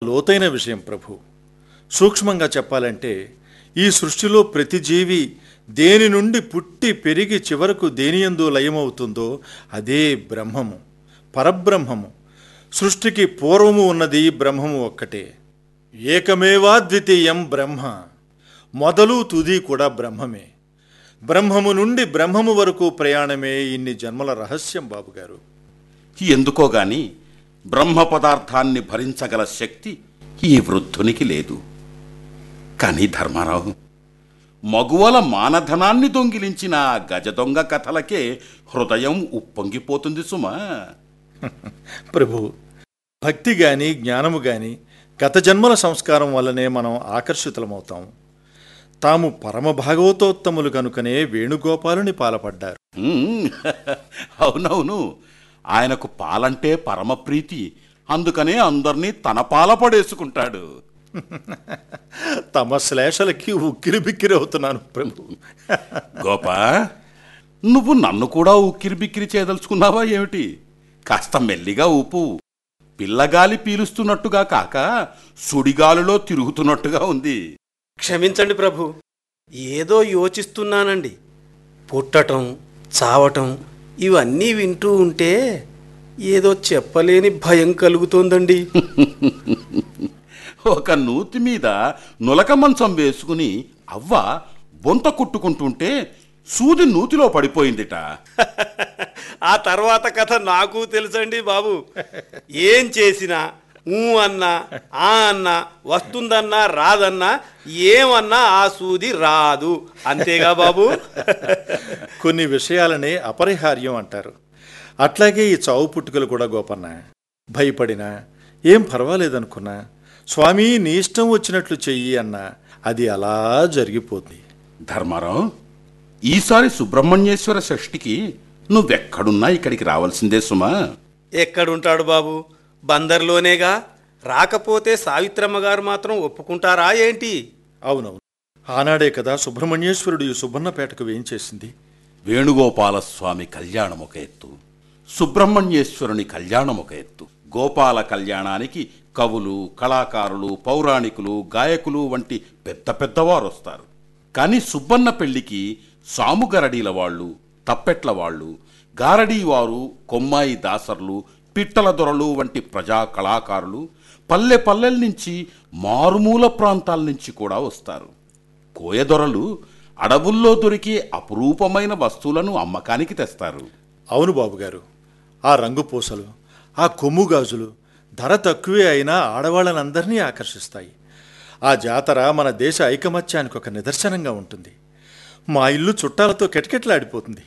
లోతైన విషయం ప్రభు సూక్ష్మంగా చెప్పాలంటే ఈ సృష్టిలో ప్రతి జీవి దేని నుండి పుట్టి పెరిగి చివరకు దేనియందు లయమవుతుందో అదే బ్రహ్మము పరబ్రహ్మము సృష్టికి పూర్వము ఉన్నది బ్రహ్మము ఒక్కటే ఏకమేవాద్వితీయం బ్రహ్మ మొదలు తుది కూడా బ్రహ్మమే బ్రహ్మము నుండి బ్రహ్మము వరకు ప్రయాణమే ఇన్ని జన్మల రహస్యం బాబుగారు ఎందుకో గాని బ్రహ్మ పదార్థాన్ని భరించగల శక్తి ఈ వృద్ధునికి లేదు కానీ ధర్మారావు మగువల మానధనాన్ని దొంగిలించిన ఆ గజ దొంగ కథలకే హృదయం ఉప్పొంగిపోతుంది సుమా ప్రభు భక్తి గాని జ్ఞానము గాని గత జన్మల సంస్కారం వల్లనే మనం ఆకర్షితులమవుతాం తాము పరమ భాగవతోత్తములు కనుకనే వేణుగోపాలుని పాలపడ్డారు ఉమ్, అవునవును ఆయనకు పాలంటే పరమ ప్రీతి అందుకనే అందరినీ తన పాల పడేసుకుంటాడు తమ శ్లేషలకి ఉక్కిరి బిక్కిరి అవుతున్నాను ప్రభు గోపా నువ్వు నన్ను కూడా ఉక్కిరి బిక్కిరి చేయదలుచుకున్నావా ఏమిటి కాస్త మెల్లిగా ఊపు పిల్లగాలి పీలుస్తున్నట్టుగా కాక సుడిగాలిలో తిరుగుతున్నట్టుగా ఉంది క్షమించండి ప్రభు ఏదో యోచిస్తున్నానండి పుట్టటం చావటం ఇవన్నీ వింటూ ఉంటే ఏదో చెప్పలేని భయం కలుగుతోందండి ఒక నూతి మీద నులక మంచం వేసుకుని అవ్వ బొంత కుట్టుకుంటుంటే సూది నూతిలో పడిపోయిందిట ఆ తర్వాత కథ నాకు తెలుసండి బాబు ఏం చేసినా ఊ అన్నా ఆ అన్నా వస్తుందన్నా రాదన్నా ఏమన్నా ఆ సూది రాదు అంతేగా బాబు కొన్ని విషయాలనే అపరిహార్యం అంటారు అట్లాగే ఈ చావు పుట్టుకలు కూడా గోపన్న భయపడినా ఏం పర్వాలేదనుకున్నా స్వామి నీ ఇష్టం వచ్చినట్లు చెయ్యి అన్నా అది అలా జరిగిపోతుంది ధర్మారావు ఈసారి సుబ్రహ్మణ్యేశ్వర షష్ఠికి నువ్వెక్కడున్నా ఇక్కడికి రావాల్సిందే సుమా ఎక్కడుంటాడు బాబు బందర్లోనేగా రాకపోతే సావిత్రమ్మ గారు మాత్రం ఒప్పుకుంటారా ఏంటి అవునవును ఆనాడే కదా సుబ్రహ్మణ్యేశ్వరుడు ఈ సుబ్బన్నపేటకు వేయించేసింది వేణుగోపాలస్వామి కళ్యాణం ఒక ఎత్తు సుబ్రహ్మణ్యేశ్వరుని కళ్యాణం ఒక ఎత్తు గోపాల కళ్యాణానికి కవులు కళాకారులు పౌరాణికులు గాయకులు వంటి పెద్ద పెద్దవారు వస్తారు కానీ సుబ్బన్న పెళ్లికి సాముగరడీల వాళ్ళు తప్పెట్ల వాళ్ళు గారడీ వారు కొమ్మాయి దాసర్లు పిట్టల దొరలు వంటి ప్రజా కళాకారులు పల్లె పల్లెల నుంచి మారుమూల ప్రాంతాల నుంచి కూడా వస్తారు కోయదొరలు అడవుల్లో దొరికే అపురూపమైన వస్తువులను అమ్మకానికి తెస్తారు అవును బాబుగారు ఆ రంగు పూసలు ఆ కొమ్ము గాజులు ధర తక్కువే అయినా ఆడవాళ్ళనందరినీ ఆకర్షిస్తాయి ఆ జాతర మన దేశ ఐకమత్యానికి ఒక నిదర్శనంగా ఉంటుంది మా ఇల్లు చుట్టాలతో కిటకిటలాడిపోతుంది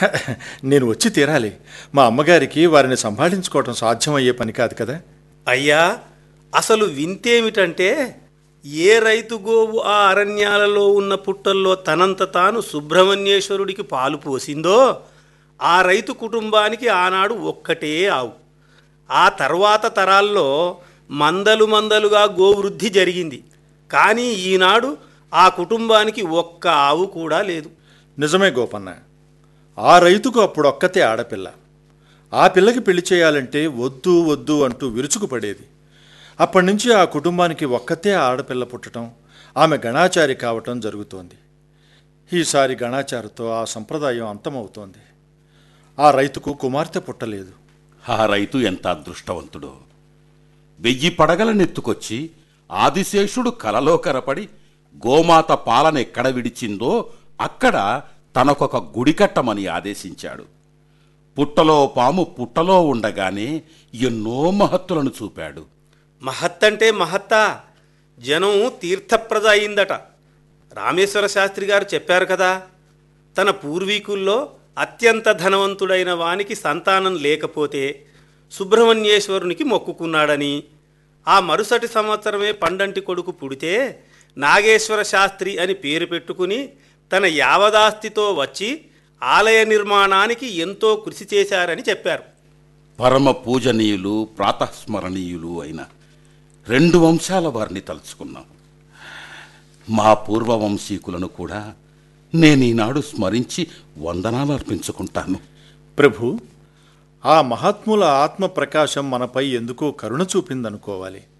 నేను వచ్చి తీరాలి మా అమ్మగారికి వారిని సంభాళించుకోవటం సాధ్యమయ్యే పని కాదు కదా అయ్యా అసలు వింతేమిటంటే ఏ రైతు గోవు ఆ అరణ్యాలలో ఉన్న పుట్టల్లో తనంత తాను సుబ్రహ్మణ్యేశ్వరుడికి పాలు పోసిందో ఆ రైతు కుటుంబానికి ఆనాడు ఒక్కటే ఆవు ఆ తర్వాత తరాల్లో మందలు మందలుగా గోవృద్ధి జరిగింది కానీ ఈనాడు ఆ కుటుంబానికి ఒక్క ఆవు కూడా లేదు నిజమే గోపన్న ఆ రైతుకు అప్పుడు ఒక్కతే ఆడపిల్ల ఆ పిల్లకి పెళ్లి చేయాలంటే వద్దు వద్దు అంటూ విరుచుకుపడేది అప్పటి నుంచి ఆ కుటుంబానికి ఒక్కతే ఆడపిల్ల పుట్టడం ఆమె గణాచారి కావటం జరుగుతోంది ఈసారి గణాచారితో ఆ సంప్రదాయం అంతమవుతోంది ఆ రైతుకు కుమార్తె పుట్టలేదు ఆ రైతు ఎంత అదృష్టవంతుడో వెయ్యి పడగలనెత్తుకొచ్చి ఆదిశేషుడు కలలో కరపడి గోమాత పాలన ఎక్కడ విడిచిందో అక్కడ తనకొక గుడి కట్టమని ఆదేశించాడు పుట్టలో పాము పుట్టలో ఉండగానే ఎన్నో మహత్తులను చూపాడు మహత్తంటే మహత్తా జనం తీర్థప్రద అయిందట రామేశ్వర శాస్త్రి గారు చెప్పారు కదా తన పూర్వీకుల్లో అత్యంత ధనవంతుడైన వానికి సంతానం లేకపోతే సుబ్రహ్మణ్యేశ్వరునికి మొక్కుకున్నాడని ఆ మరుసటి సంవత్సరమే పండంటి కొడుకు పుడితే నాగేశ్వర శాస్త్రి అని పేరు పెట్టుకుని తన యావదాస్తితో వచ్చి ఆలయ నిర్మాణానికి ఎంతో కృషి చేశారని చెప్పారు పరమ పూజనీయులు ప్రాతస్మరణీయులు అయిన రెండు వంశాల వారిని తలుచుకున్నాం మా పూర్వవంశీకులను కూడా నేను ఈనాడు స్మరించి వందనాలు అర్పించుకుంటాను ప్రభు ఆ మహాత్ముల ఆత్మ ప్రకాశం మనపై ఎందుకో కరుణ చూపిందనుకోవాలి